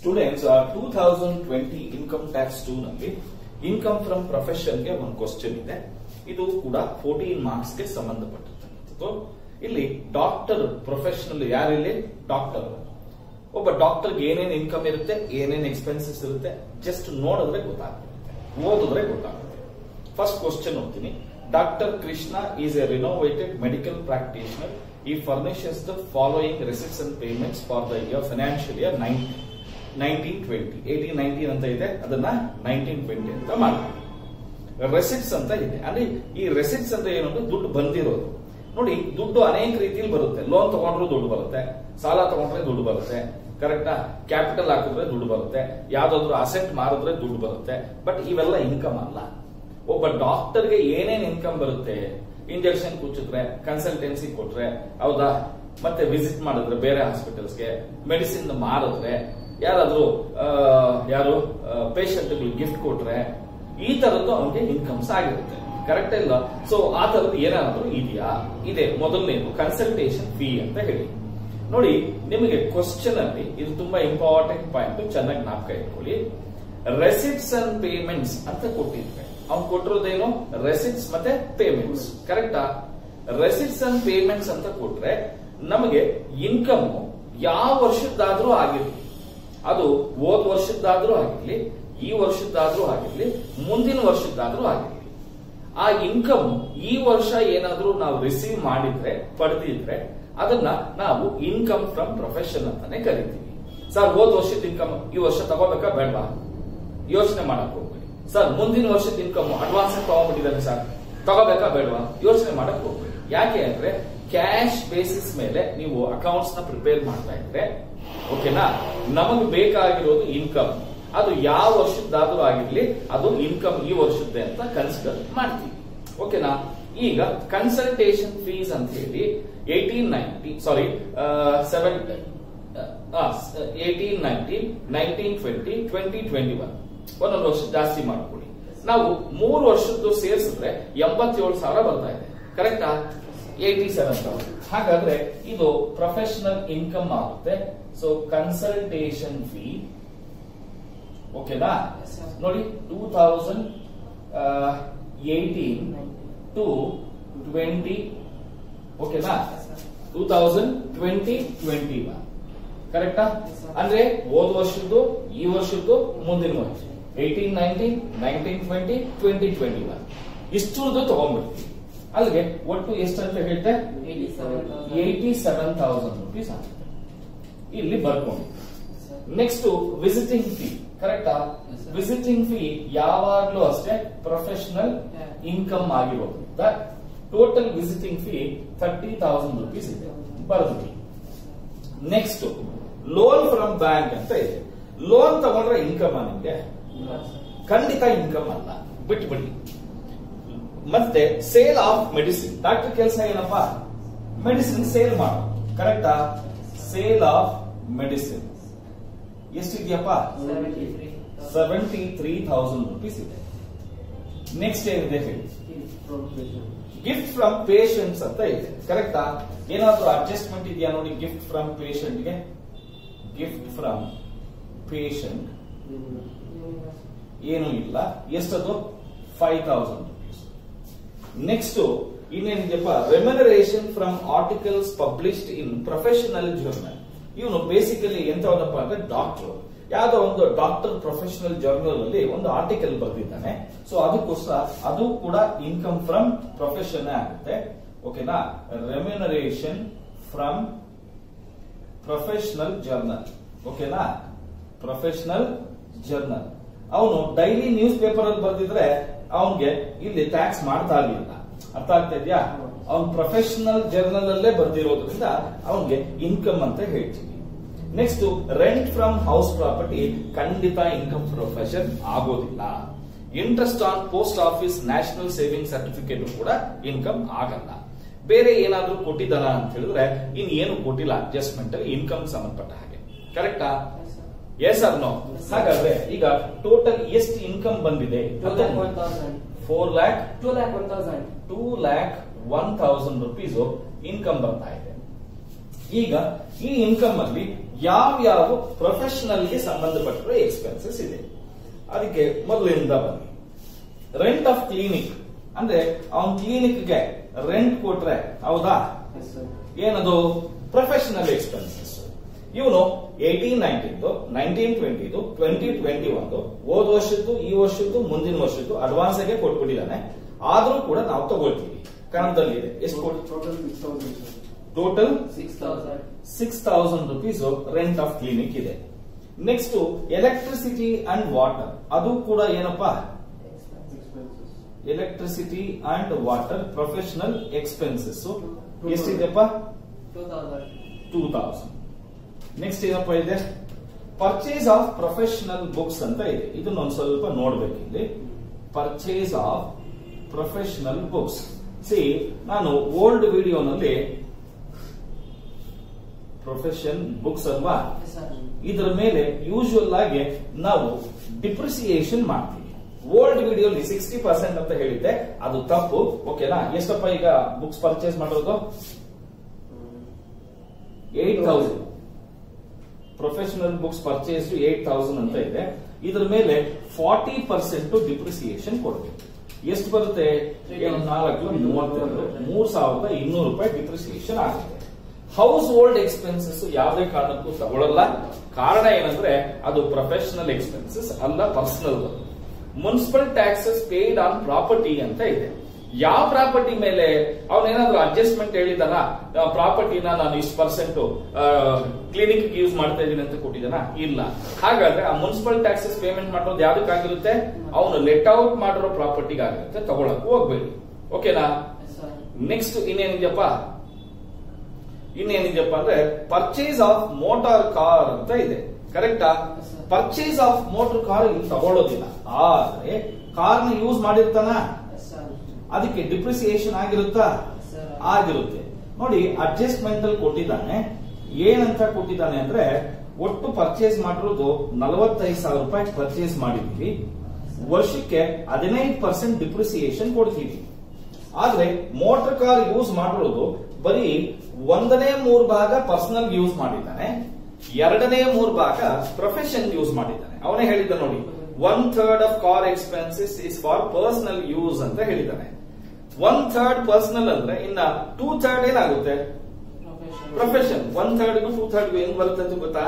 Students two thousand twenty income tax two ನಲ್ಲಿ income from ಪ್ರೊಫೆಷನ್ಗೆ ಒಂದು ಕ್ವಶನ್ ಇದೆ ಇದು ಕೂಡ ಫೋರ್ಟೀನ್ ಮಾರ್ಕ್ಸ್ ಗೆ ಸಂಬಂಧಪಟ್ಟಿರ್ತಕ್ಕಂಥದ್ದು ಇಲ್ಲಿ ಡಾಕ್ಟರ್ ಪ್ರೊಫೆಷನಲ್ ಯಾರಿಲ್ಲಿ ಡಾಕ್ಟರ್ ಒಬ್ಬ ಡಾಕ್ಟರ್ಗೆ ಏನೇನ್ ಇನ್ಕಮ್ ಇರುತ್ತೆ ಏನೇನ್ ಎಕ್ಸ್ಪೆನ್ಸಸ್ ಇರುತ್ತೆ ಜಸ್ಟ್ ನೋಡಿದ್ರೆ ಗೊತ್ತಾಗ್ಬಿಡುತ್ತೆ ಓದಿದ್ರೆ ಗೊತ್ತಾಗುತ್ತೆ ಫಸ್ಟ್ ಕ್ವಶನ್ ಓದ್ತೀನಿ doctor Krishna is a renovated medical practitioner he furnishes the following receipts and payments for the year financial year nineteen twenty eighteen nineteen ಅಂತ ಇದೆ ಅದನ್ನ ನೈನ್ಟೀನ್ ಟ್ವೆಂಟಿ ಅಂತ ಮಾಡ್ತಾರೆ ರೆಸಿಟ್ಸ್ ಅಂತ ಇದೆ ಅಂದ್ರೆ ಈ ರೆಸಿಟ್ಸ್ ಅಂದ್ರೆ ಏನು ಅಂದ್ರೆ ದುಡ್ಡು ಬಂದಿರೋದು ನೋಡಿ ದುಡ್ಡು ಅನೇಕ ರೀತಿಯಲ್ಲಿ ಬರುತ್ತೆ ಲೋನ್ ತಗೊಂಡ್ರು ದುಡ್ಡು ಬರುತ್ತೆ ಸಾಲ ತಗೊಂಡ್ರೆ ದುಡ್ಡು ಬರುತ್ತೆ ಕರೆಕ್ಟಾ ಕ್ಯಾಪಿಟಲ್ ಹಾಕಿದ್ರೆ ದುಡ್ಡು ಬರುತ್ತೆ ಯಾವ್ದಾದ್ರು ಅಸೆಟ್ ಮಾರಿದ್ರೆ ದುಡ್ಡು ಬರುತ್ತೆ ಬಟ್ ಇವೆಲ್ಲ ಇನ್ಕಮ್ ಅಲ್ಲ ಒಬ್ಬ ಡಾಕ್ಟರ್ಗೆ ಏನೇನ್ ಇನ್ಕಮ್ ಬರುತ್ತೆ ಇಂಜೆಕ್ಷನ್ ಕುಚ್ಚಿದ್ರೆ ಕನ್ಸಲ್ಟೆನ್ಸಿ ಕೊಟ್ರೆ ಹೌದಾ ಮತ್ತೆ ವಿಸಿಟ್ ಮಾಡಿದ್ರೆ ಬೇರೆ ಹಾಸ್ಪಿಟಲ್ಸ್ಗೆ ಮೆಡಿಸಿನ್ ಮಾರಿದ್ರೆ ಯಾರಾದ್ರೂ ಆ, ಯಾರು ಪೇಷಂಟ್ಗಳು ಗಿಫ್ಟ್ ಕೊಟ್ರೆ ಈ ತರದ್ದು ಅವನಿಗೆ ಇನ್ಕಮ್ಸ್ ಆಗಿರುತ್ತೆ ಕರೆಕ್ಟ್ ಇಲ್ಲ ಸೊ ಆ ತರದ್ದು ಏನಾದ್ರು ಇದೆಯಾ ಇದೆ ಮೊದಲನೇದು ಕನ್ಸಲ್ಟೇಷನ್ ಫೀ ಅಂತ ಹೇಳಿ ನೋಡಿ ನಿಮಗೆ ಕ್ವಶನ್ ಅಲ್ಲಿ ಇದು ತುಂಬಾ ಇಂಪಾರ್ಟೆಂಟ್ ಪಾಯಿಂಟ್ ಚೆನ್ನಾಗಿ ಜ್ಞಾಪಕ ಇಟ್ಕೊಳ್ಳಿ ರೆಸಿಟ್ಸ್ ಅಂಡ್ ಪೇಮೆಂಟ್ಸ್ ಅಂತ ಕೊಟ್ಟಿದ್ರೆ ಅವ್ನು ಕೊಟ್ಟಿರೋದೇನು ರೆಸಿಟ್ಸ್ ಮತ್ತೆ ಪೇಮೆಂಟ್ಸ್ ಕರೆಕ್ಟಾ ರೆಸಿಟ್ಸ್ ಅಂಡ್ ಪೇಮೆಂಟ್ಸ್ ಅಂತ ಕೊಟ್ರೆ ನಮಗೆ ಇನ್ಕಮ್ ಯಾವ ವರ್ಷದ್ದಾದ್ರೂ ಆಗಿರ್ಲಿ ಅದು ಹೋದ್ ವರ್ಷದ್ದಾದ್ರೂ ಆಗಿರ್ಲಿ ಈ ವರ್ಷದ್ದಾದ್ರೂ ಆಗಿರ್ಲಿ ಮುಂದಿನ ವರ್ಷದ್ದಾದ್ರೂ ಆಗಿರ್ಲಿ ಆ ಇನ್ಕಮ್ ಈ ವರ್ಷ ಏನಾದ್ರೂ ನಾವು ರಿಸೀವ್ ಮಾಡಿದ್ರೆ ಪಡೆದಿದ್ರೆ ಅದನ್ನ ನಾವು ಇನ್ಕಮ್ ಫ್ರಮ್ ಪ್ರೊಫೆಷನ್ ಅಂತಾನೆ ಕರಿತೀವಿ ಸರ್ ಹೋದ್ ವರ್ಷದ ಇನ್ಕಮ್ ಈ ವರ್ಷ ತಗೋಬೇಕಾ ಬೇಡವಾ ಯೋಚನೆ ಮಾಡಕ್ ಹೋಗ್ಬೇಡಿ ಸರ್ ಮುಂದಿನ ವರ್ಷದ ಇನ್ಕಮ್ ಅಡ್ವಾನ್ಸ್ ತಗೊಂಡ್ಬಿಟ್ಟಿದ್ದಾನೆ ಸರ್ ತಗೋಬೇಕಾ ಬೇಡವಾ ಯೋಚನೆ ಮಾಡಕ್ ಹೋಗ್ಬೇಡಿ ಯಾಕೆ ಅಂದ್ರೆ ಕ್ಯಾಶ್ ಬೇಸಿಸ್ ಮೇಲೆ ನೀವು ಅಕೌಂಟ್ಸ್ ನ ಪ್ರಿಪೇರ್ ಮಾಡ್ತಾ ಇದ್ರೆ ಓಕೆನಾ ನಮಗೆ ಬೇಕಾಗಿರೋದು ಇನ್ಕಮ್ ಅದು ಯಾವ ವರ್ಷದ್ದಾದ್ರೂ ಆಗಿರ್ಲಿ ಅದು ಇನ್ಕಮ್ ಈ ವರ್ಷದ್ದೇ ಅಂತ ಕನ್ಸಿಡರ್ ಮಾಡ್ತೀವಿ ಓಕೆನಾ ಈಗ ಕನ್ಸಲ್ಟೇಷನ್ ಫೀಸ್ ಅಂತ ಹೇಳಿ eighteen ninety sorry seven eighteen nineteen nineteen twenty twenty twenty one ಒಂದೊಂದು ವರ್ಷ ಜಾಸ್ತಿ ಮಾಡ್ಕೊಳ್ಳಿ ನಾವು ಮೂರು ವರ್ಷದ್ದು ಸೇರಿಸಿದ್ರೆ ಎಂಬತ್ತೇಳು ಸಾವಿರ ಬರ್ತಾ ಇದೆ ಕರೆಕ್ಟಾ ಏಟಿ ಸೆವೆನ್ ತೌಸಂಡ್ ಹಾಗಾದ್ರೆ ಇದು ಪ್ರೊಫೆಷನಲ್ ಇನ್ಕಮ್ ಆಗುತ್ತೆ ಸೊ ಕನ್ಸಲ್ಟೇಷನ್ ಫೀ ಓಕೆನಾ ನೋಡಿ two thousand eighteen to twenty ಓಕೆನಾ two thousand twenty twenty one ಕರೆಕ್ಟಾ ಅಂದ್ರೆ ಹೋದ ವರ್ಷದ್ದು ಈ ವರ್ಷದ್ದು ಮುಂದಿನ ವರ್ಷ eighteen nineteen nineteen twenty twenty twenty one ಇಷ್ಟುದ್ದು ತಗೊಂಡ್ಬಿಡ್ತೀವಿ ಅಲ್ಲಿಗೆ ಒಟ್ಟು ಎಷ್ಟಂತ ಹೇಳ್ತೆ ಏಯ್ಟಿ ಸೆವೆನ್ ತೌಸಂಡ್ ರುಪೀಸ್ ಆಗುತ್ತೆ ಇಲ್ಲಿ ಬರ್ಕೊಂಡು ನೆಕ್ಸ್ಟ್ ವಿಸಿಟಿಂಗ್ ಫೀ ಕರೆಕ್ಟಾ Yes, sir. ವಿಸಿಟಿಂಗ್ ಫೀ ಯಾವಾಗ್ಲೂ ಅಷ್ಟೇ ಪ್ರೊಫೆಷನಲ್ Yeah. ಇನ್ಕಮ್ ಆಗಿರೋದ್ರಿಂದ total visiting fee thirty thousand rupees ಇದೆ ಬರೆದ್ವಿ ನೆಕ್ಸ್ಟ್ ಲೋನ್ ಫ್ರಮ್ ಬ್ಯಾಂಕ್ ಅಂತ ಇದೆ ಲೋನ್ ತಗೊಂಡ್ರೆ ಇನ್ಕಮ್ ನಿಮ್ಗೆ ಖಂಡಿತ ಇನ್ಕಮ್ ಅಲ್ಲ ಬಿಟ್ಬಿಡಿ ಮತ್ತೆ ಸೇಲ್ ಆಫ್ ಮೆಡಿಸಿನ್ ಡಾಕ್ಟರ್ ಕೆಲಸ ಏನಪ್ಪಾ ಮೆಡಿಸಿನ್ ಸೇಲ್ ಮಾಡು ಕರೆಕ್ಟಾ ಸೇಲ್ ಆಫ್ ಮೆಡಿಸಿನ್ ಎಷ್ಟಿದೆಯಪ್ಪ ಸೆವೆಂಟಿ ತ್ರೀ ಥೌಸಂಡ್ ರುಪೀಸ್ ಇದೆ ನೆಕ್ಸ್ಟ್ ಏನಿದೆ ಹೇಳಿ ಗಿಫ್ಟ್ ಫ್ರಮ್ ಪೇಷಂಟ್ಸ್ ಅಂತ ಇದೆ ಕರೆಕ್ಟಾ ಏನಾದ್ರೂ ಅಡ್ಜಸ್ಟ್ಮೆಂಟ್ ಇದೆಯಾ ನೋಡಿ ಗಿಫ್ಟ್ ಫ್ರಮ್ ಪೇಷಂಟ್ಗೆ ಗಿಫ್ಟ್ ಫ್ರಮ್ ಪೇಷಂಟ್ ಏನು ಇಲ್ಲ ಎಷ್ಟದು ಫೈವ್ ತೌಸಂಡ್ ರುಪೀಸ್ ನೆಕ್ಸ್ಟ್ ಇನ್ನೇನಿದೆಯಪ್ಪ remuneration from articles published in professional journal ಇವನು ಬೇಸಿಕಲಿ ಎಂತವದಪ್ಪ ಅಂದ್ರೆ ಡಾಕ್ಟರ್ ಯಾವ್ದೋ ಒಂದು ಡಾಕ್ಟರ್ ಪ್ರೊಫೆಷನಲ್ ಜರ್ನಲ್ ಅಲ್ಲಿ ಒಂದು ಆರ್ಟಿಕಲ್ ಬರೆದಿದ್ದಾನೆ ಸೊ ಅದಕ್ಕೋಸ್ಕರ ಅದು ಕೂಡ ಇನ್ಕಮ್ ಫ್ರಮ್ ಪ್ರೊಫೆಷನ್ ಆಗುತ್ತೆ ಓಕೆನಾ ರೆಮ್ಯುನರೇಷನ್ ಫ್ರಮ್ ಪ್ರೊಫೆಷನಲ್ ಜರ್ನಲ್ ಓಕೆನಾ ಪ್ರೊಫೆಷನಲ್ ಜರ್ನಲ್ ಅವನು ಡೈಲಿ ನ್ಯೂಸ್ ಪೇಪರ್ ಅಲ್ಲಿ ಬರ್ದಿದ್ರೆ ಅವನ್ಗೆ ಇಲ್ಲಿ ಟ್ಯಾಕ್ಸ್ ಮಾಡ್ತಾ ಇರ್ಲಿಲ್ಲ ಅರ್ಥ ಆಗ್ತಾ ಇದೆಯಾ ಅವ್ನ್ ಪ್ರೊಫೆಷನಲ್ ಜರ್ನಲ್ ಅಲ್ಲೇ ಬರ್ದಿರೋದ್ರಿಂದ ಅವನ್ಗೆ ಇನ್ಕಮ್ ಅಂತ ಹೇಳ್ತೀವಿ next rent from house property ಖಂಡಿತ ಇನ್ಕಮ್ ಪ್ರೊಫೆಷನ್ ಆಗೋದಿಲ್ಲ interest on post office national saving certificate ಕೂಡ ಇನ್ಕಮ್ ಆಗಲ್ಲ ಬೇರೆ ಏನಾದ್ರೂ ಕೊಟ್ಟಿದ್ದಾನ ಅಂತ ಹೇಳಿದ್ರೆ ಇನ್ ಏನು ಕೊಟ್ಟಿಲ್ಲ ಅಡ್ಜಸ್ಟ್ಮೆಂಟ್ ಅಲ್ಲಿ ಇನ್ಕಮ್ ಸಂಬಂಧಪಟ್ಟ ಹಾಗೆ ಕರೆಕ್ಟಾ ಎಸ್ ಆರ್ ನೋ ಹಾಗಾದ್ರೆ ಈಗ ಟೋಟಲ್ ಎಷ್ಟು ಇನ್ಕಮ್ ಬಂದಿದೆ four lakh two lakh one thousand rupees income ಬರ್ತಾ ಇದೆ ಈಗ ಈ ಇನ್ಕಮ್ ಅಲ್ಲಿ ಯಾವ್ಯಾವ ಪ್ರೊಫೆಷನಲ್ಗೆ ಸಂಬಂಧಪಟ್ಟಿರೋ ಎಕ್ಸ್ಪೆನ್ಸಸ್ ಇದೆ ಅದಕ್ಕೆ ಮೊದಲಿಂದ ಬನ್ನಿ ರೆಂಟ್ ಆಫ್ ಕ್ಲಿನಿಕ್ ಅಂದ್ರೆ ಅವನ್ ಕ್ಲಿನಿಕ್ಗೆ ರೆಂಟ್ ಕೊಟ್ರೆ ಹೌದಾ Yes, sir. ಏನದು ಪ್ರೊಫೆಷನಲ್ ಎಕ್ಸ್ಪೆನ್ಸಸ್ ಇವನು ಏಯ್ಟೀನ್ ನೈನ್ಟೀನ್ದು ನೈನ್ಟೀನ್ ಟ್ವೆಂಟಿದು ಟ್ವೆಂಟಿ ಟ್ವೆಂಟಿ ಒಂದು ಹೋದ ವರ್ಷದ್ದು ಈ ವರ್ಷದ್ದು ಮುಂದಿನ ವರ್ಷದ್ದು ಅಡ್ವಾನ್ಸ್ ಆಗಿ ಕೊಟ್ಬಿಟ್ಟಿದ್ದಾನೆ ಆದ್ರೂ ಕೂಡ ನಾವು ತಗೊಳ್ತೀವಿ ಕನ್ನಡದಲ್ಲಿ ಇದೆ ಎಷ್ಟು ಕೊಟ್ಟು Total six thousand, sir. Total Six thousand. Six thousand rupees rent of clinic ಇದೆ ನೆಕ್ಸ್ಟ್ ಎಲೆಕ್ಟ್ರಿಸಿಟಿ ಅಂಡ್ ವಾಟರ್ ಅದು ಕೂಡ ಏನಪ್ಪಾ Expenses. Electricity and water professional expenses ಎಷ್ಟಿದೆಪ್ಪ Two thousand. Two thousand next ಏನಪ್ಪ ಇದೆ ಪರ್ಚೇಸ್ ಆಫ್ ಪ್ರೊಫೆಷನಲ್ ಬುಕ್ಸ್ ಅಂತ ಇದೆ ಇದನ್ನ ಒಂದ್ ಸ್ವಲ್ಪ ನೋಡ್ಬೇಕು ಇಲ್ಲಿ purchase of professional books see ನಾನು ಓಲ್ಡ್ ವಿಡಿಯೋನಲ್ಲಿ ಪ್ರೊಫೆಷನ್ ಬುಕ್ಸ್ ಅಲ್ವಾ Yes, sir. ಇದರ ಮೇಲೆ ಯೂಶುವಲ್ ಆಗಿ ನಾವು ಡಿಪ್ರಿಸಿಯೇಷನ್ ಮಾಡ್ತೀವಿ ಓಲ್ಡ್ ವಿಡಿಯೋಲಿ ಸಿಕ್ಸ್ಟಿ ಪರ್ಸೆಂಟ್ ಅಂತ ಹೇಳಿದ್ದೆ ಅದು ತಪ್ಪು ಓಕೆನಾ ಎಷ್ಟಪ್ಪ ಈಗ ಬುಕ್ಸ್ ಪರ್ಚೇಸ್ ಮಾಡೋದು eight thousand professional books purchase eight thousand ಅಂತ ಇದೆ ಇದ್ರ ಮೇಲೆ ಫಾರ್ಟಿ ಪರ್ಸೆಂಟ್ ಡಿಪ್ರಿಸಿಯೇಷನ್ ಕೊಡಬೇಕು ಎಷ್ಟು ಬರುತ್ತೆ ಏನು ನಾಲ್ಕು ಮೂವತ್ತೆರಡು ಮೂರ್ ಸಾವಿರದ ಇನ್ನೂರು ರೂಪಾಯಿ ಡಿಪ್ರಿಸಿಯೇಷನ್ ಆಗುತ್ತೆ ಹೌಸ್ ಹೋಲ್ಡ್ ಎಕ್ಸ್ಪೆನ್ಸಸ್ ಯಾವುದೇ ಕಾರಣಕ್ಕೂ ತಗೊಳ್ಳಲ್ಲ ಕಾರಣ ಏನಂದ್ರೆ ಅದು ಪ್ರೊಫೆಷನಲ್ ಎಕ್ಸ್ಪೆನ್ಸಸ್ ಅಲ್ಲ personal municipal taxes paid on property ಅಂತ ಇದೆ ಯಾವ ಪ್ರಾಪರ್ಟಿ ಮೇಲೆ ಅವನೇನಾದ್ರೂ ಅಡ್ಜಸ್ಟ್ಮೆಂಟ್ ಹೇಳಿದಾನ ಪ್ರಾಪರ್ಟಿನ ನಾನು ಇಷ್ಟು ಪರ್ಸೆಂಟ್ ಕ್ಲಿನಿಕ್ ಯೂಸ್ ಮಾಡ್ತಾ ಇದ್ದೀನಿ ಅಂತ ಕೊಟ್ಟಿದ್ದಾನ ಇಲ್ಲ ಹಾಗಾದ್ರೆ ಆ ಮುನ್ಸಿಪಲ್ ಟ್ಯಾಕ್ಸಸ್ ಪೇಮೆಂಟ್ ಮಾಡೋದು ಯಾವ್ದಕ್ಕಾಗಿರುತ್ತೆ ಅವನು ಲೆಟ್ ಔಟ್ ಮಾಡಿರೋ ಪ್ರಾಪರ್ಟಿಗಾಗಿರುತ್ತೆ ತಗೊಳಕ್ ಹೋಗ್ಬೇಡಿ ಓಕೆನಾ Yes, sir. ನೆಕ್ಸ್ಟ್ ಇನ್ನೇನಿದೆಯಪ್ಪ ಇನ್ನೇನಿದೆಯಪ್ಪ ಅಂದ್ರೆ ಪರ್ಚೇಸ್ ಆಫ್ ಮೋಟಾರ್ ಕಾರ್ ಅಂತ ಇದೆ ಕರೆಕ್ಟಾ Yes, sir. Purchase of motor car ಇಲ್ಲಿ ತಗೊಳ್ಳೋದಿಲ್ಲ ಆದ್ರೆ ಕಾರ್ನ ಯೂಸ್ ಮಾಡಿರ್ತಾನ Yes, sir. ಅದಕ್ಕೆ ಡಿಪ್ರಿಸಿಯೇಷನ್ ಆಗಿರುತ್ತಾ Yes, sir. ಆಗಿರುತ್ತೆ ನೋಡಿ ಅಡ್ಜಸ್ಟ್ಮೆಂಟ್ ಅಲ್ಲಿ ಕೊಟ್ಟಿದ್ದಾನೆ ಏನಂತ ಕೊಟ್ಟಿದ್ದಾನೆ ಅಂದ್ರೆ ಒಟ್ಟು ಪರ್ಚೇಸ್ ಮಾಡಿರೋದು ನಲವತ್ತೈದು ಸಾವಿರ ರೂಪಾಯಿ ಪರ್ಚೇಸ್ ಮಾಡಿದ್ವಿ ವರ್ಷಕ್ಕೆ ಹದಿನೈದು ಪರ್ಸೆಂಟ್ ಡಿಪ್ರಿಸಿಯೇಷನ್ ಕೊಡ್ತೀವಿ ಆದ್ರೆ ಮೋಟರ್ ಕಾರ್ ಯೂಸ್ ಮಾಡಿರೋದು ಬರೀ ಒಂದನೇ ಮೂರ್ ಭಾಗ ಪರ್ಸನಲ್ ಯೂಸ್ ಮಾಡಿದ್ದಾನೆ ಎರಡನೇ ಮೂರ್ ಭಾಗ ಪ್ರೊಫೆಷನ್ ಯೂಸ್ ಮಾಡಿದ್ದಾನೆ ಅವನೇ ಹೇಳಿದ್ದ ನೋಡಿ one third of car expenses is for personal use ಅಂತ ಹೇಳಿದ್ದಾನೆ ಒನ್ ಥರ್ಡ್ ಪರ್ಸನಲ್ ಅಂದ್ರೆ ಇನ್ನ ಟೂ ಥರ್ಡ್ ಏನಾಗುತ್ತೆ Professional. ಪ್ರೊಫೆಷನ್ ಒನ್ ಥರ್ಡ್ಗೂ ಟೂ ಥರ್ಡ್ಗೂ ಹೆಂಗ್ ಬರುತ್ತೆ ಅಂತ ಗೊತ್ತಾ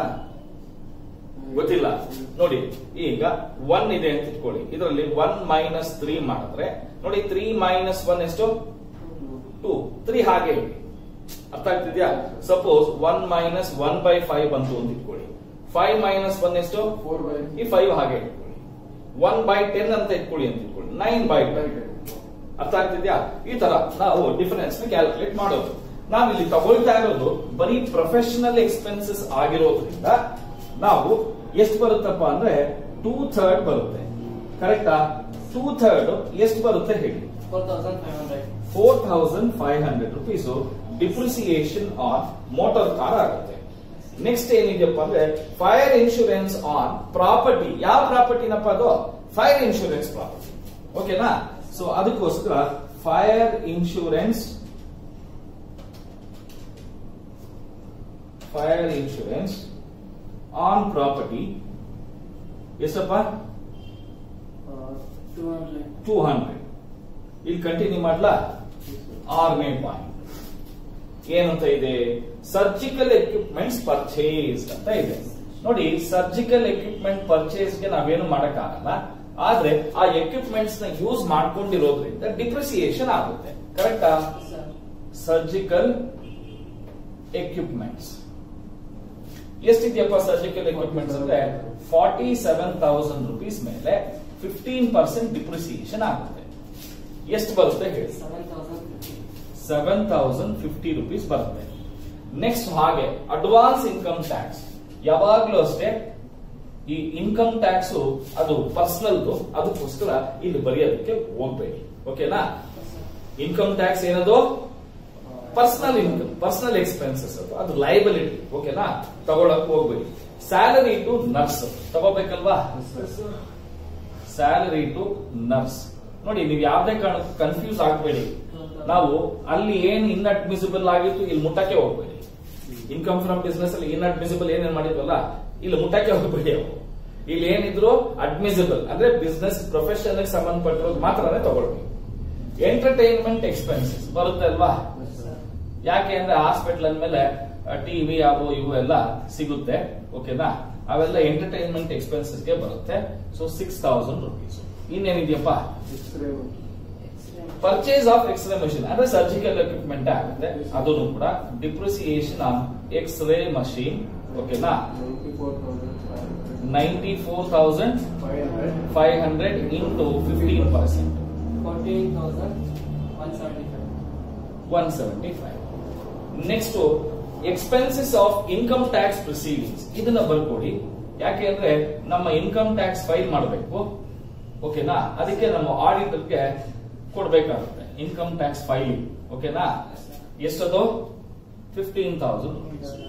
ಗೊತ್ತಿಲ್ಲ ನೋಡಿ ಈಗ ಒನ್ ಇದೆ ಅಂತ ಇಟ್ಕೊಳ್ಳಿ ಇದರಲ್ಲಿ ಒನ್ ಮೈನಸ್ ತ್ರೀ ಮಾಡಿದ್ರೆ ನೋಡಿ ತ್ರೀ ಮೈನಸ್ ಒನ್ ಎಷ್ಟು ಟೂ ತ್ರೀ ಹಾಗೆ ಇಡಿ ಅರ್ಥ ಆಗ್ತಿದ್ಯಾ suppose one minus one by five ಬಂತು ಅಂತ ಇಟ್ಕೊಳ್ಳಿ ಫೈವ್ ಮೈನಸ್ ಒನ್ ಎಷ್ಟು Four by. ಈ ಫೈವ್ ಹಾಗೆ ಇಟ್ಕೊಳ್ಳಿ ಒನ್ ಬೈ ಟೆನ್ ಅಂತ ಇಟ್ಕೊಳ್ಳಿ ಅಂತ ಇಟ್ಕೊಳ್ಳಿ ನೈನ್ ಬೈ ಟೆನ್ ಅರ್ಥ ಆಗ್ತಿದ್ಯಾ ಈ ತರ ನಾವು ಡಿಫರೆನ್ಸ್ ಕ್ಯಾಲ್ಕುಲೇಟ್ ಮಾಡೋದು ನಾವಿಲ್ಲಿ ತಗೊಳ್ತಾ ಇರೋದು ಬರೀ ಪ್ರೊಫೆಷನಲ್ ಎಕ್ಸ್ಪೆನ್ಸಸ್ ಆಗಿರೋದ್ರಿಂದ ನಾವು ಎಷ್ಟು ಬರುತ್ತಪ್ಪ ಅಂದ್ರೆ ಟೂ ಥರ್ಡ್ ಬರುತ್ತೆ ಕರೆಕ್ಟಾ ಟೂ ಥರ್ಡ್ ಎಷ್ಟು ಬರುತ್ತೆ ಹೇಳಿ Four thousand five hundred. Four thousand five hundred rupees depreciation on motor car ಆಗುತ್ತೆ ನೆಕ್ಸ್ಟ್ ಏನಿದೆಯಪ್ಪ ಅಂದ್ರೆ ಫೈರ್ ಇನ್ಶೂರೆನ್ಸ್ ಆನ್ ಪ್ರಾಪರ್ಟಿ ಯಾವ ಪ್ರಾಪರ್ಟಿನಪ್ಪ ಅದು ಫೈರ್ ಇನ್ಶೂರೆನ್ಸ್ ಪ್ರಾಪರ್ಟಿ ಓಕೆನಾ ಸೊ ಅದಕ್ಕೋಸ್ಕರ fire insurance fire insurance on property ಎಷ್ಟಪ್ಪ Uh, two hundred. Two hundred ಇಲ್ಲಿ ಕಂಟಿನ್ಯೂ ಮಾಡ್ಲಾ ಆರನೇ ಪಾಯಿಂಟ್ ಏನಂತ ಇದೆ ಸರ್ಜಿಕಲ್ ಎಕ್ವಿಪ್ಮೆಂಟ್ಸ್ ಪರ್ಚೇಸ್ ಅಂತ ಇದೆ ನೋಡಿ ಸರ್ಜಿಕಲ್ ಎಕ್ವಿಪ್ಮೆಂಟ್ ಪರ್ಚೇಸ್ಗೆ ನಾವೇನು ಮಾಡಕ್ಕಾಗಲ್ಲ ಆದ್ರೆ ಆ ಎಕ್ವಿಪ್ಮೆಂಟ್ಸ್ ನ ಯೂಸ್ ಮಾಡ್ಕೊಂಡಿರೋದ್ರಿಂದ ಡಿಪ್ರಿಸಿಯೇಷನ್ ಆಗುತ್ತೆ ಕರೆಕ್ಟಾ Yes, sir. ಸರ್ಜಿಕಲ್ ಎಕ್ವಿಪ್ಮೆಂಟ್ಸ್ ಎಷ್ಟಿದೆಯಪ್ಪ ಸರ್ಜಿಕಲ್ ಎಕ್ವಿಪ್ಮೆಂಟ್ಸ್ ಅಂದ್ರೆ ಫಾರ್ಟಿ ಸೆವೆನ್ ತೌಸಂಡ್ ರುಪೀಸ್ ಮೇಲೆ ಫಿಫ್ಟೀನ್ ಪರ್ಸೆಂಟ್ ಡಿಪ್ರಿಸಿಯೇಷನ್ ಆಗುತ್ತೆ ಎಷ್ಟು ಬರುತ್ತೆ ಹೇಳಿ Seven thousand fifty. Seven thousand fifty rupees ಬರುತ್ತೆ ನೆಕ್ಸ್ಟ್ ಹಾಗೆ ಅಡ್ವಾನ್ಸ್ ಇನ್ಕಮ್ ಟ್ಯಾಕ್ಸ್ ಯಾವಾಗ್ಲೂ ಅಷ್ಟೇ ಈ ಇನ್ಕಮ್ ಟ್ಯಾಕ್ಸ್ ಅದು ಪರ್ಸನಲ್ ಅದಕ್ಕೋಸ್ಕರ ಇಲ್ಲಿ ಬರೆಯೋದಕ್ಕೆ ಹೋಗ್ಬೇಡಿ ಓಕೆನಾ Yes, sir. ಇನ್ಕಮ್ ಟ್ಯಾಕ್ಸ್ ಏನದು ಪರ್ಸನಲ್ ಇನ್ಕಮ್ ಪರ್ಸನಲ್ ಎಕ್ಸ್ಪೆನ್ಸಸ್ ಅದು ಅದು ಲೈಬಿಲಿಟಿ ಓಕೆನಾ ತಗೊಳಕ್ ಹೋಗ್ಬೇಡಿ ಸ್ಯಾಲರಿ ಟು ನರ್ಸ್ ತಗೋಬೇಕಲ್ವಾ Yes, sir. Salary to nurse ನೋಡಿ ನೀವು ಯಾವ್ದೇ ಕಾರಣಕ್ಕೂ ಕನ್ಫ್ಯೂಸ್ ಆಗಬೇಡಿ ನಾವು ಅಲ್ಲಿ ಏನ್ ಇನ್ಅಡ್ಮಿಸಿಬಲ್ ಆಗಿತ್ತು ಇಲ್ಲಿ ಮುಟ್ಟಕ್ಕೆ ಹೋಗ್ಬೇಡಿ ಇನ್ಕಮ್ ಫ್ರಮ್ ಬಿಸ್ನೆಸ್ ಅಲ್ಲಿ ಇನ್ ಅಡ್ಮಿಸಿಬಲ್ ಏನೇನ್ ಮಾಡಿದ್ವಲ್ಲ ಇಲ್ಲಿ ಮುಟ್ಟಕ್ಕೆ ಹೋಗ್ಬೇಡಿ ಅವು ಇಲ್ಲಿ ಏನಿದ್ರು ಅಡ್ಮಿಸಿಬಲ್ ಅಂದ್ರೆ ಬಿಸ್ನೆಸ್ ಪ್ರೊಫೆಷನ್ ಸಂಬಂಧಪಟ್ಟಿರೋದು ಮಾತ್ರನೇ ತಗೊಳ್ಬೇಕು ಎಂಟರ್ಟೈನ್ಮೆಂಟ್ ಎಕ್ಸ್ಪೆನ್ಸಸ್ ಬರುತ್ತೆ ಅಲ್ವಾ ಯಾಕೆ ಅಂದ್ರೆ ಹಾಸ್ಪಿಟಲ್ ಅಂದ್ಮೇಲೆ ಟಿವಿ ಅವು ಇವು ಎಲ್ಲ ಸಿಗುತ್ತೆ ಓಕೆನಾ ಅವೆಲ್ಲ ಎಂಟರ್ಟೈನ್ಮೆಂಟ್ ಎಕ್ಸ್ಪೆನ್ಸಸ್ ಗೆ ಬರುತ್ತೆ ಸೊ ಸಿಕ್ಸ್ ತೌಸಂಡ್ ರುಪೀಸ್ ಇನ್ನೇನಿದೆಯಪ್ಪ x-ray purchase of x-ray machine ಅಂದ್ರೆ ಸರ್ಜಿಕಲ್ ಎಕ್ವಿಪ್ಮೆಂಟ್ ಆಗುತ್ತೆ ಅದನ್ನು ಕೂಡ ಡಿಪ್ರಿಸಿಯೇಷನ್ ಆನ್ ಎಕ್ಸ್ರೇ ಮಷೀನ್ ಓಕೆನಾ ninety four thousand ninety four thousand five hundred five hundred into fifteen percent fourteen thousand one seventy five one seventy five next expenses of income tax proceedings ಇದನ್ನ ಬರ್ಕೊಡಿ ಯಾಕೆ ಅಂದ್ರೆ ನಮ್ಮ income tax file ಮಾಡಬೇಕು ಓಕೆನಾ ಅದಕ್ಕೆ ನಮ್ಮ ಆಡಿಟರ್ಗೆ ಕೊಡ್ಬೇಕಾಗುತ್ತೆ ಇನ್ಕಮ್ ಟ್ಯಾಕ್ಸ್ ಫೈಲಿಂಗ್ ಓಕೆನಾ ಎಷ್ಟದು fifteen thousand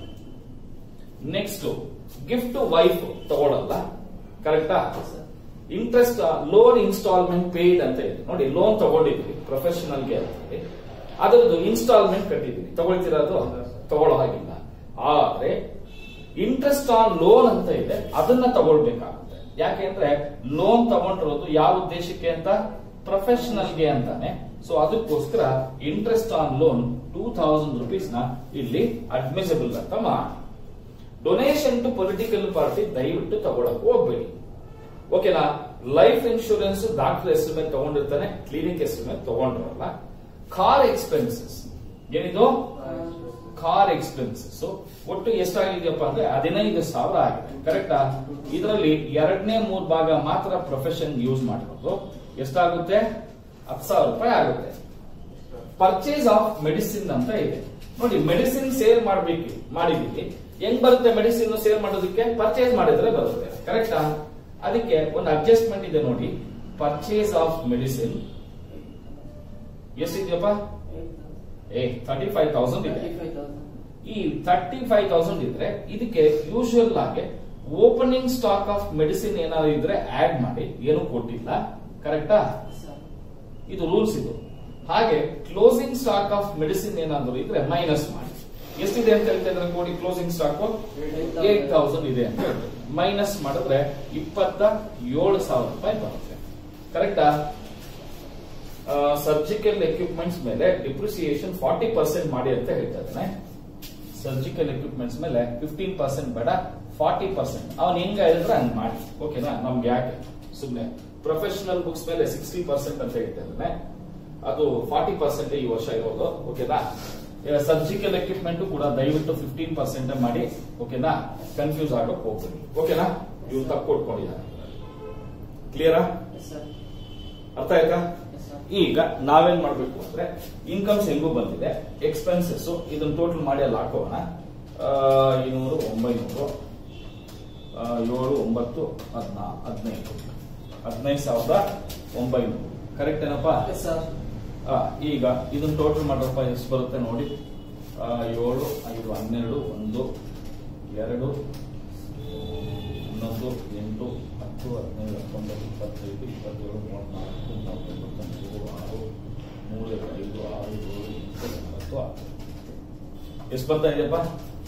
next gift wife ತಗೊಳಲ್ಲ ಕರೆಕ್ಟಾ ಇಂಟ್ರೆಸ್ಟ್ ಲೋನ್ ಇನ್ಸ್ಟಾಲ್ಮೆಂಟ್ ಪೇಯ್ಡ್ ಅಂತ ಇದೆ ನೋಡಿ ಲೋನ್ ತಗೊಂಡಿದ್ವಿ ಪ್ರೊಫೆಷನಲ್ಗೆ ಅಂತ ಹೇಳಿ ಅದರದ್ದು ಇನ್ಸ್ಟಾಲ್ಮೆಂಟ್ ಕಟ್ಟಿದ್ವಿ ತಗೊಳ್ತೀರಾ ಅದು ತಗೊಳ್ಳೋ ಹಾಗಿಲ್ಲ ಆದ್ರೆ ಇಂಟ್ರೆಸ್ಟ್ ಆನ್ ಲೋನ್ ಅಂತ ಇದೆ ಅದನ್ನ ತಗೊಳ್ಬೇಕಾಗುತ್ತೆ ಯಾಕೆಂದ್ರೆ ಲೋನ್ ತಗೊಂಡಿರೋದು ಯಾವ ಉದ್ದೇಶಕ್ಕೆ ಅಂತ ಪ್ರೊಫೆಷನಲ್ಗೆ ಅಂತಾನೆ ಸೊ ಅದಕ್ಕೋಸ್ಕರ interest on loan two thousand rupees ನ ಇಲ್ಲಿ ಅಡ್ಮಿಸಿಬಲ್ ಅಂತ ಮಾಡಿ ಡೊನೇಷನ್ ಟು ಪೊಲಿಟಿಕಲ್ ಪಾರ್ಟಿ ದಯವಿಟ್ಟು ತಗೊಳಕ್ ಹೋಗ್ಬೇಡಿ ಓಕೆನಾ ಲೈಫ್ ಇನ್ಶೂರೆನ್ಸ್ ಡಾಕ್ಟರ್ ಹೆಸರು ಮೇಲೆ ತಗೊಂಡಿರ್ತಾನೆ ಕ್ಲಿನಿಕ್ ಹೆಸರು ಮೇಲೆ ತಗೊಂಡಿರಲ್ಲ ಕಾರ್ ಎಕ್ಸ್ಪೆನ್ಸಸ್ ಏನಿದು ಕಾರ್ ಎಕ್ಸ್ಪೆನ್ಸಸ್ ಒಟ್ಟು ಎಷ್ಟಾಗಿದೆಯಪ್ಪ ಅಂದ್ರೆ ಹದಿನೈದು ಸಾವಿರ ಆಗಿದೆ ಕರೆಕ್ಟಾ ಇದರಲ್ಲಿ ಎರಡನೇ ಮೂರ್ ಭಾಗ ಮಾತ್ರ ಪ್ರೊಫೆಷನ್ ಯೂಸ್ ಮಾಡಿರೋದು ಎಷ್ಟಾಗುತ್ತೆ ಹತ್ತು ಸಾವಿರ ರೂಪಾಯಿ ಆಗುತ್ತೆ ಪರ್ಚೇಸ್ ಆಫ್ ಮೆಡಿಸಿನ್ ಅಂತ ಇದೆ ನೋಡಿ ಮೆಡಿಸಿನ್ ಸೇಲ್ ಮಾಡ್ಬೇಕು ಮಾಡಿದೀವಿ ಹೆಂಗ್ ಬರುತ್ತೆ ಮೆಡಿಸಿನ್ ಸೇಲ್ ಮಾಡೋದಕ್ಕೆ ಪರ್ಚೇಸ್ ಮಾಡಿದ್ರೆ ಬರುತ್ತೆ ಕರೆಕ್ಟಾ ಅದಕ್ಕೆ ಒಂದು ಅಡ್ಜಸ್ಟ್ಮೆಂಟ್ ಇದೆ ನೋಡಿ ಪರ್ಚೇಸ್ ಆಫ್ ಮೆಡಿಸಿನ್ ಎಷ್ಟಿದೆಯಪ್ಪ ಏ ತರ್ಟಿ ಫೈವ್ ತೌಸಂಡ್ ಇದೆ ತರ್ಟಿ ಫೈವ್ ತೌಸಂಡ್ ಈ ತರ್ಟಿ ಫೈವ್ ತೌಸಂಡ್ ಇದ್ರೆ ಇದಕ್ಕೆ ಯೂಶುವಲ್ ಆಗಿ ಓಪನಿಂಗ್ ಸ್ಟಾಕ್ ಆಫ್ ಮೆಡಿಸಿನ್ ಏನಾದ್ರು ಇದ್ರೆ ಆಡ್ ಮಾಡಿ ಏನು ಕೊಟ್ಟಿಲ್ಲ ಕರೆಕ್ಟಾ ಸರ್ ಇದು ರೂಲ್ಸ್ ಇದು ಹಾಗೆ ಕ್ಲೋಸಿಂಗ್ ಸ್ಟಾಕ್ ಆಫ್ ಮೆಡಿಸಿನ್ ಏನಾದ್ರು ಇದ್ರೆ ಮೈನಸ್ ಮಾಡಿ ಎಷ್ಟಿದೆ ಅಂತ ಹೇಳ್ತಾ ಇದ್ರೆ ಕೋಡಿ ಕ್ಲೋಸಿಂಗ್ ಸ್ಟಾಕ್ ಏಟ್ ತೌಸಂಡ್ ಇದೆ ಅಂತ ಹೇಳ್ತಾರೆ ಮೈನಸ್ ಮಾಡಿದ್ರೆ ಇಪ್ಪತ್ತ ಏಳು ಸಾವಿರ ರೂಪಾಯಿ ಬರುತ್ತೆ ಕರೆಕ್ಟಾ ಸರ್ಜಿಕಲ್ ಎಕ್ವಿಪ್ಮೆಂಟ್ಸ್ ಮೇಲೆ ಡಿಪ್ರಿಸಿಯೇಷನ್ ಫಾರ್ಟಿ ಪರ್ಸೆಂಟ್ ಮಾಡಿ ಅಂತ ಹೇಳ್ತಾ ಇದ್ದಾನೆ ಸರ್ಜಿಕಲ್ ಎಕ್ವಿಪ್ಮೆಂಟ್ಸ್ ಮೇಲೆ ಫಿಫ್ಟೀನ್ ಪರ್ಸೆಂಟ್ ಬೇಡ ಫಾರ್ಟಿ ಪರ್ಸೆಂಟ್ ಅವ್ನು ಹೆಂಗ ಹೇಳಿದ್ರೆ ಹಂಗ್ ಮಾಡಿ ಓಕೆನಾ ನಮ್ಗೆ ಯಾಕೆ ಸುಮ್ನೆ ಪ್ರೊಫೆಷನಲ್ ಬುಕ್ಸ್ ಮೇಲೆ ಸಿಕ್ಸ್ಟಿ ಪರ್ಸೆಂಟ್ ಅಂತ ಹೇಳ್ತಾ ಇದ್ದಾನೆ ಅದು ಫಾರ್ಟಿ ಪರ್ಸೆಂಟ್ ಈ ವರ್ಷ ಇರೋದು ಓಕೆನಾ ಸರ್ಜಿಕಲ್ ಎಕ್ವಿಪ್ಮೆಂಟ್ ಕೂಡ ದಯವಿಟ್ಟು ಫಿಫ್ಟೀನ್ ಪರ್ಸೆಂಟ್ ಮಾಡಿ ಓಕೆನಾ ಕನ್ಫ್ಯೂಸ್ ಆಗೋಕ್ ಹೋಗ್ಬೇಡಿ ಓಕೆನಾ ಇವ್ರು ತಪ್ಪು ಕೊಟ್ಕೊಂಡಿದ್ದಾರೆ ಕ್ಲಿಯರಾ ಎಸ್ ಸರ್ ಅರ್ಥ ಆಯ್ತಾ ಎಸ್ ಸರ್ ಈಗ ನಾವೇನ್ ಮಾಡ್ಬೇಕು ಅಂದ್ರೆ ಇನ್ಕಮ್ಸ್ ಹೆಂಗೂ ಬಂದಿದೆ ಎಕ್ಸ್ಪೆನ್ಸಸ್ ಇದನ್ನ ಟೋಟಲ್ ಮಾಡಿ ಅಲ್ಲಿ ಹಾಕೋಣ ಆ, ಇನ್ನೂರು ಒಂಬೈನೂರು ಆ, ಏಳು ಒಂಬತ್ತು ಹದ್ನಾ ಹದಿನೈದು ಹದಿನೈದು ಸಾವಿರದ ಒಂಬೈನೂರು ಕರೆಕ್ಟ್ ಏನಪ್ಪಾ ಎಸ್ ಸರ್ ಆ, ಈಗ ಇದನ್ನ ಟೋಟಲ್ ಮಾಡ್ರಪ್ಪ ಎಷ್ಟು ಬರುತ್ತೆ ನೋಡಿ ಆ, ಏಳು ಐದು ಹನ್ನೆರಡು ಒಂದು ಎರಡು ಹನ್ನೊಂದು ಎಂಟು ಹತ್ತು ಹದಿನೈದು ಹತ್ತೊಂಬತ್ತು ಇಪ್ಪತ್ತೈದು ಇಪ್ಪತ್ತೇಳು ಮೂವತ್ನಾಲ್ಕು ಮೂವತ್ತು ಇಪ್ಪತ್ತೊಂದು ಆರು ಮೂರು ಐದು ಆರು ಏಳು ಎಂಟು ಒಂಬತ್ತು ಹತ್ತು ಎಷ್ಟು ಬರ್ತಾ ಇದೆಯಪ್ಪ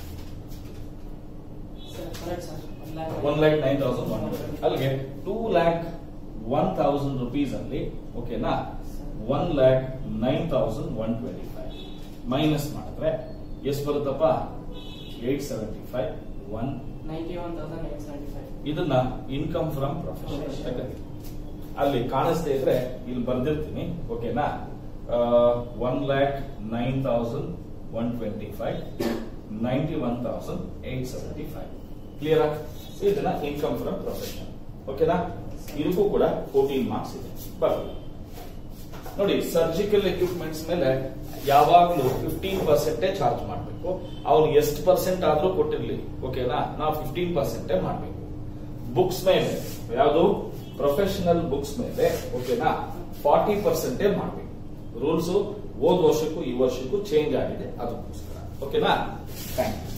sir correct sir one lakh one lakh nine thousand one ಅಲ್ಲಿಗೆ two lakh one thousand rupees ಅಲ್ಲಿ ಓಕೆನಾ one lakh nine thousand one twenty five minus ಮಾಡಿದ್ರೆ ಎಷ್ಟು ಬರುತ್ತಪ್ಪ eight seventy five one ninety one thousand eight seventy five ಇದನ್ನ ಇನ್ಕಮ್ ಫ್ರಮ್ ಪ್ರೊಫೆಷನ್ ಅಲ್ಲಿ ಕಾಣಿಸ್ತಾ ಇದ್ರೆ ಇಲ್ಲಿ ಬರ್ದಿರ್ತೀನಿ ಓಕೆನಾ one lakh nine thousand one twenty five ninety one thousand eight seventy five clear ಇದನ್ನ ಇನ್ಕಮ್ ಫ್ರಮ್ ಪ್ರೊಫೆಷನ್ ಓಕೆನಾ ಇದಕ್ಕೂ ಕೂಡ ಫೋರ್ಟೀನ್ ಮಾರ್ಕ್ಸ್ ಇದೆ ಬರ್ಬೋದು ನೋಡಿ ಸರ್ಜಿಕಲ್ ಎಕ್ವಿಪ್ಮೆಂಟ್ಸ್ ಮೇಲೆ ಯಾವಾಗ್ಲೂ ಫಿಫ್ಟೀನ್ ಪರ್ಸೆಂಟೇ ಚಾರ್ಜ್ ಮಾಡಬೇಕು ಅವ್ನು ಎಷ್ಟು ಪರ್ಸೆಂಟ್ ಆದ್ರೂ ಕೊಟ್ಟಿರ್ಲಿ ಓಕೆನಾ ನಾವು ಫಿಫ್ಟೀನ್ ಪರ್ಸೆಂಟೇ ಮಾಡಬೇಕು ಬುಕ್ಸ್ ಮೇಲೆ ಯಾವುದು ಪ್ರೊಫೆಷನಲ್ ಬುಕ್ಸ್ ಮೇಲೆ ಓಕೆನಾ ಫಾರ್ಟಿ ಪರ್ಸೆಂಟೇ ಮಾಡಬೇಕು ರೂಲ್ಸ್ ಹೋದ್ ವರ್ಷಕ್ಕೂ ಈ ವರ್ಷಕ್ಕೂ ಚೇಂಜ್ ಆಗಿದೆ ಅದಕ್ಕೋಸ್ಕರ ಓಕೆನಾ ಥ್ಯಾಂಕ್ ಯು